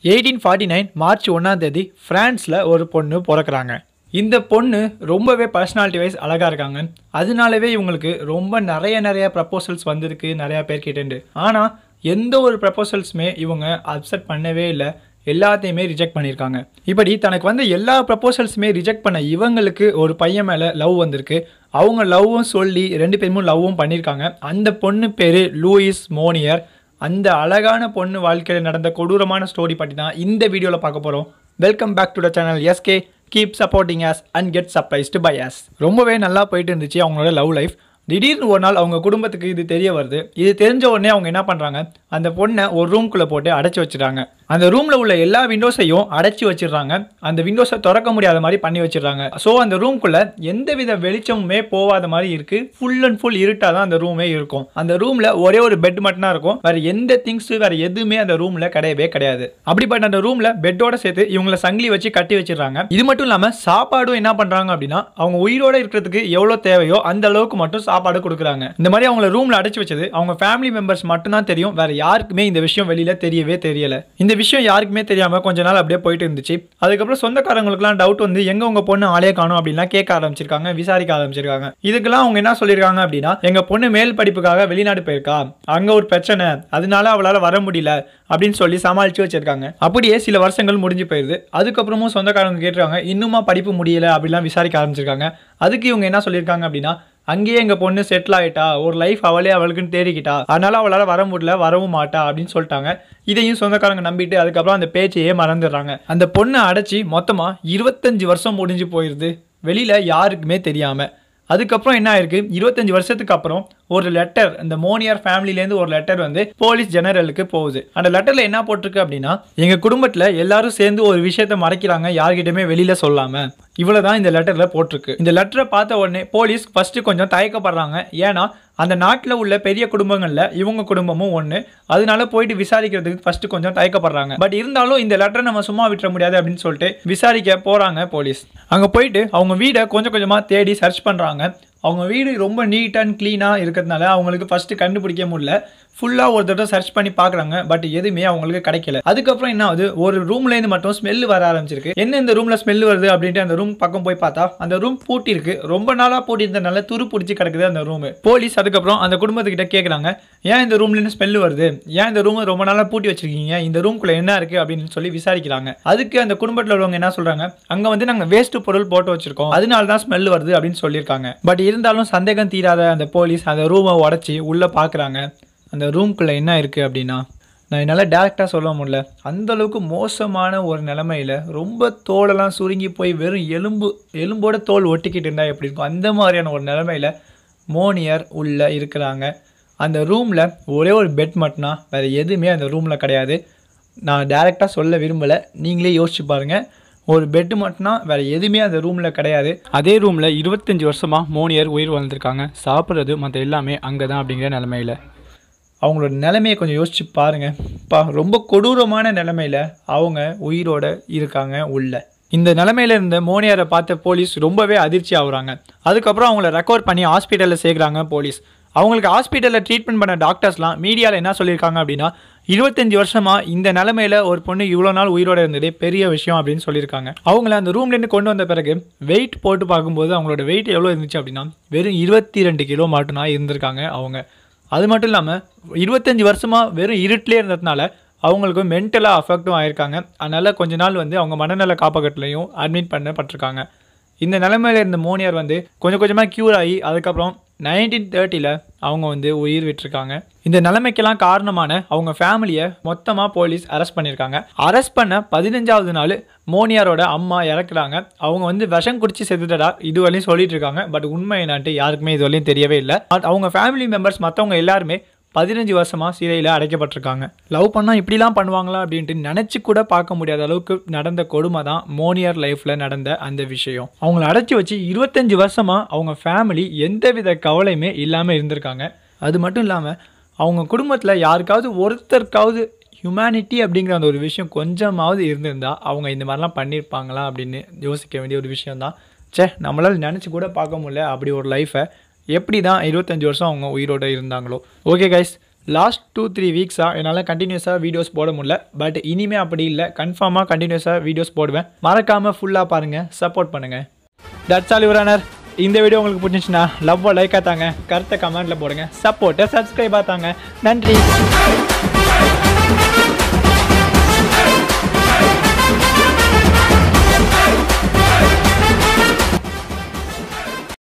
eighteen forty nine March ஒன்றாம் தேதி ஃப்ரான்ஸில் ஒரு பொண்ணு பிறக்கிறாங்க இந்த பொண்ணு ரொம்பவே பர்சனாலிட்டி வைஸ் அழகாக இருக்காங்க அதனாலவே இவங்களுக்கு ரொம்ப நிறைய நிறைய ப்ரப்போசல்ஸ் வந்திருக்கு நிறையா பேர் கேட்டுண்டு ஆனால் எந்த ஒரு ப்ரப்போசல்ஸுமே இவங்க அக்செப்ட் பண்ணவே இல்லை எல்லாத்தையுமே ரிஜெக்ட் பண்ணியிருக்காங்க இப்படி தனக்கு வந்து எல்லா ப்ரப்போசல்ஸுமே ரிஜெக்ட் பண்ண இவங்களுக்கு ஒரு பையன் மேலே லவ் வந்திருக்கு அவங்க லவ்வும் சொல்லி ரெண்டு பேருமும் லவ்வும் பண்ணியிருக்காங்க அந்த பொண்ணு பேர் லூயிஸ் மோனியர் அந்த அழகான பொண்ணு வாழ்க்கையில் நடந்த கொடூரமான ஸ்டோரி பற்றி தான் இந்த வீடியோவில் பார்க்க போகிறோம் welcome back to the channel SK keep supporting us and get surprised by us ரொம்பவே நல்லா போயிட்டு இருந்துச்சு அவங்களோட லவ் லைஃப் திடீர்னு ஒரு நாள் அவங்க குடும்பத்துக்கு இது தெரிய வருது இது தெரிஞ்ச உடனே அவங்க என்ன பண்ணுறாங்க அந்த பொண்ணை ஒரு ரூம்குள்ளே போட்டு அடைச்சி வச்சிடுறாங்க அந்த ரூமில் உள்ள எல்லா விண்டோஸையும் அடைச்சி வச்சிடுறாங்க அந்த விண்டோஸை திறக்க முடியாத மாதிரி பண்ணி வச்சிடுறாங்க ஸோ அந்த ரூம்குள்ளே எந்தவித வெளிச்சமுமே போகாத மாதிரி இருக்கு ஃபுல் அண்ட் ஃபுல் இருட்டாக தான் அந்த ரூமே இருக்கும் அந்த ரூமில் ஒரே ஒரு பெட் மட்டும் தான் இருக்கும் வேறு எந்த திங்ஸ் வேறு எதுவுமே அந்த ரூமில் கிடையவே கிடையாது அப்படிப்பட்ட அந்த ரூமில் பெட்டோட சேர்த்து இவங்களை சங்கிலி வச்சு கட்டி வச்சிடுறாங்க இது மட்டும் இல்லாமல் சாப்பாடும் என்ன பண்ணுறாங்க அப்படின்னா அவங்க உயிரோட இருக்கிறதுக்கு எவ்வளோ தேவையோ அந்த அளவுக்கு மட்டும் சாப்பாடு கொடுக்குறாங்க இந்த மாதிரி அவங்கள ரூமில் அடைச்சி வச்சது அவங்க ஃபேமிலி மெம்பர்ஸ் மட்டும்தான் தெரியும் வேற யாருக்குமே இந்த விஷயம் வெளியில தெரியவே தெரியல இந்த விஷயம் யாருக்குமே தெரியாம கொஞ்ச நாள் அப்படியே போயிட்டு இருந்துச்சு அதுக்கப்புறம் சொந்தக்காரங்களுக்குலாம் டவுட் வந்து எங்க உங்க பொண்ணு ஆளே காணும் அப்படின்லாம் கேட்க ஆரம்பிச்சிருக்காங்க விசாரிக்க ஆரம்பிச்சிருக்காங்க இதுக்கெல்லாம் அவங்க என்ன சொல்லியிருக்காங்க அப்படின்னா எங்க பொண்ணு மேல் படிப்புக்காக வெளிநாடு போயிருக்கா அங்க ஒரு பிரச்சனை அதனால அவளால வர முடியல அப்படின்னு சொல்லி சமாளிச்சு வச்சிருக்காங்க அப்படியே சில வருஷங்கள் முடிஞ்சு போயிருது அதுக்கப்புறமும் சொந்தக்காரங்க கேட்டிருக்காங்க இன்னுமா படிப்பு முடியல அப்படிலாம் விசாரிக்க ஆரம்பிச்சிருக்காங்க அதுக்கு இவங்க என்ன சொல்லியிருக்காங்க அப்படின்னா அங்கேயே எங்க பொண்ணு செட்டில் ஆயிட்டா ஒரு லைஃப் அவளே அவளுக்குன்னு தேடிக்கிட்டா அதனால அவளால வர முடியல வரவும் மாட்டா அப்படின்னு சொல்லிட்டாங்க இதையும் சொந்தக்காரங்க நம்பிட்டு அதுக்கப்புறம் அந்த பேச்சையே மறந்துடுறாங்க அந்த பொண்ணை அடைச்சி மொத்தமா இருபத்தஞ்சு வருஷம் முடிஞ்சு போயிருது வெளியில யாருக்குமே தெரியாம அதுக்கப்புறம் என்ன ஆயிருக்கு இருபத்தஞ்சு வருஷத்துக்கு அப்புறம் ஒரு லெட்டர் இந்த மோனியார் ஃபேமிலிலேருந்து ஒரு லெட்டர் வந்து போலீஸ் ஜெனரலுக்கு போகுது அந்த லெட்டரில் என்ன போட்டிருக்கு அப்படின்னா எங்கள் குடும்பத்தில் எல்லாரும் சேர்ந்து ஒரு விஷயத்த மறைக்கிறாங்க யார்கிட்டயுமே வெளியில் சொல்லாமல் இவ்வளோ தான் இந்த லெட்டரில் போட்டிருக்கு இந்த லெட்டரை பார்த்த உடனே போலீஸ் ஃபஸ்ட்டு கொஞ்சம் தயக்கப்படுறாங்க ஏன்னா அந்த நாட்டில் உள்ள பெரிய குடும்பங்களில் இவங்க குடும்பமும் ஒன்று அதனால போயிட்டு விசாரிக்கிறதுக்கு ஃபஸ்ட்டு கொஞ்சம் தயக்கப்படுறாங்க பட் இருந்தாலும் இந்த லெட்டரை நம்ம சும்மா விட்டுற முடியாது அப்படின்னு சொல்லிட்டு விசாரிக்க போகிறாங்க போலீஸ் அங்கே போயிட்டு அவங்க வீடை கொஞ்சம் கொஞ்சமாக தேடி சர்ச் பண்ணுறாங்க அவங்க வீடு ரொம்ப நீட் அண்ட் க்ளீனாக இருக்கிறதுனால அவங்களுக்கு ஃபஸ்ட்டு கண்டுபிடிக்க முடியல ஃபுல்லாக ஒரு தடவை சர்ச் பண்ணி பார்க்குறாங்க பட் எதுவுமே அவங்களுக்கு கிடைக்கல அதுக்கப்புறம் என்ன ஆகுது ஒரு ரூம்லேருந்து மட்டும் ஸ்மெல் வர ஆரம்பிச்சிருக்கு என்ன இந்த ரூமில் ஸ்மெல் வருது அப்படின்ட்டு அந்த ரூம் பக்கம் போய் பார்த்தா அந்த ரூம் பூட்டி இருக்கு ரொம்ப நாளாக பூட்டி இருந்தனால துரு பிடிச்சி கிடக்குது அந்த ரூம் போலீஸ் அதுக்கப்புறம் அந்த குடும்பத்துக்கிட்ட கேட்குறாங்க ஏன் இந்த ரூம்லேருந்து ஸ்மெல் வருது ஏன் இந்த ரூம் ரொம்ப நாளாக பூட்டி வச்சிருக்கீங்க இந்த ரூம்குள்ளே என்ன இருக்குது அப்படின்னு சொல்லி விசாரிக்கிறாங்க அதுக்கு அந்த குடும்பத்தில் உள்ளவங்க என்ன சொல்கிறாங்க அங்கே வந்து நாங்கள் வேஸ்ட் பொருள் போட்டு வச்சிருக்கோம் அதனால தான் ஸ்மெல் வருது அப்படின்னு சொல்லியிருக்காங்க பட் இருந்தாலும் சந்தேகம் தீராத அந்த போலீஸ் அந்த ரூமை உடச்சி உள்ளே பார்க்குறாங்க அந்த ரூம்குள்ளே என்ன இருக்குது அப்படின்னா நான் என்னால் டேரெக்டாக சொல்ல முடியல அந்த அளவுக்கு மோசமான ஒரு நிலமையில ரொம்ப தோலெல்லாம் சுருங்கி போய் வெறும் எலும்பு எலும்போட தோல் ஒட்டிக்கிட்டு இருந்தால் எப்படி இருக்கும் அந்த மாதிரியான ஒரு நிலமையில மோனியர் உள்ளே இருக்கிறாங்க அந்த ரூமில் ஒரே ஒரு பெட் மட்டும்தான் வேறு எதுவுமே அந்த ரூமில் கிடையாது நான் டேரெக்டாக சொல்ல விரும்பலை நீங்களே யோசிச்சு பாருங்கள் ஒரு பெட்டு மட்டும்தான் வேறு எதுவுமே அந்த ரூமில் கிடையாது அதே ரூமில் இருபத்தஞ்சி வருஷமாக மோனியர் உயிர் வாழ்ந்திருக்காங்க சாப்பிட்றது மற்ற எல்லாமே அங்கே தான் அப்படிங்கிற நிலமையில அவங்களோட நிலைமையை கொஞ்சம் யோசிச்சு பாருங்க பா ரொம்ப கொடூரமான நிலைமையில அவங்க உயிரோட இருக்காங்க உள்ள இந்த நிலைமையில இருந்த மோனியாரை பார்த்த போலீஸ் ரொம்பவே அதிர்ச்சி ஆகுறாங்க அதுக்கப்புறம் அவங்கள ரெக்கவர் பண்ணி ஹாஸ்பிட்டலில் சேர்க்குறாங்க போலீஸ் அவங்களுக்கு ஹாஸ்பிட்டலில் ட்ரீட்மெண்ட் பண்ண டாக்டர்ஸ்லாம் மீடியாவில் என்ன சொல்லியிருக்காங்க அப்படின்னா இருபத்தஞ்சி வருஷமாக இந்த நிலமையில ஒரு பொண்ணு இவ்வளோ நாள் உயிரோட இருந்ததே பெரிய விஷயம் அப்படின்னு சொல்லியிருக்காங்க அவங்கள அந்த ரூம்லேருந்து கொண்டு வந்த பிறகு வெயிட் போட்டு பார்க்கும்போது அவங்களோட வெயிட் எவ்வளோ இருந்துச்சு அப்படின்னா வெறும் இருபத்தி ரெண்டு கிலோ மட்டும்தான் இருந்திருக்காங்க அவங்க அது மட்டும் இல்லாமல் இருபத்தஞ்சி வருஷமாக வெறும் இருட்டிலே இருந்ததுனால அவங்களுக்கு மென்டலாக அஃபெக்டும் ஆயிருக்காங்க அதனால் கொஞ்ச நாள் வந்து அவங்க மனநல காப்பகத்துலையும் அட்மிட் பண்ணப்பட்டிருக்காங்க இந்த நிலைமையில இருந்த மோனியார் வந்து கொஞ்சம் கொஞ்சமாக க்யூர் ஆகி அதுக்கப்புறம் நைன்டீன் தேர்ட்டியில் அவங்க வந்து உயிர் விட்டிருக்காங்க இந்த நிலைமைக்கெல்லாம் காரணமான அவங்க ஃபேமிலியை மொத்தமாக போலீஸ் அரெஸ்ட் பண்ணியிருக்காங்க அரெஸ்ட் பண்ண பதினஞ்சாவது நாள் மோனியாரோட அம்மா இறக்குறாங்க அவங்க வந்து விஷம் குடிச்சு செத்துட்டடா இது வரையும் சொல்லிட்டு இருக்காங்க பட் உண்மை என்னான்ட்டு யாருக்குமே இது வரையும் தெரியவே இல்லை பட் அவங்க ஃபேமிலி மெம்பர்ஸ் மற்றவங்க எல்லாருமே பதினஞ்சு வருஷமாக சிறையில் அடைக்கப்பட்டிருக்காங்க லவ் பண்ணால் இப்படிலாம் பண்ணுவாங்களா அப்படின்ட்டு நினச்சி கூட பார்க்க முடியாத அளவுக்கு நடந்த கொடுமை தான் மோனியர் லைஃப்பில் நடந்த அந்த விஷயம் அவங்கள அடைச்சி வச்சு இருபத்தஞ்சி வருஷமாக அவங்க ஃபேமிலி எந்தவித கவலையுமே இல்லாமல் இருந்திருக்காங்க அது மட்டும் இல்லாமல் அவங்க குடும்பத்தில் யாருக்காவது ஒருத்தருக்காவது ஹியூமனிட்டி அப்படிங்கிற அந்த ஒரு விஷயம் கொஞ்சமாவது இருந்திருந்தா அவங்க இந்த மாதிரிலாம் பண்ணியிருப்பாங்களா அப்படின்னு யோசிக்க வேண்டிய ஒரு விஷயம் தான் சே நம்மளால் நினச்சி கூட பார்க்க முடியல அப்படி ஒரு லைஃப்பை எப்படி தான் இருபத்தஞ்சி வருஷம் அவங்க உயிரோட இருந்தாங்களோ okay guys last two three வீக்ஸாக என்னால் கண்டினியூஸாக வீடியோஸ் போட முடியல பட் இனிமே அப்படி இல்லை கன்ஃபார்மாக கண்டினியூஸாக வீடியோஸ் போடுவேன் மறக்காமல் ஃபுல்லாக பாருங்கள் சப்போர்ட் பண்ணுங்கள் தட்ஸ் ஆல் யுவரானர் இந்த வீடியோ உங்களுக்கு பிடிச்சிச்சுன்னா லவ்வோ லைக்காக தாங்க கருத்தை கமெண்ட்டில் போடுங்க சப்போர்ட்டை சப்ஸ்கிரைபாக தாங்க நன்றி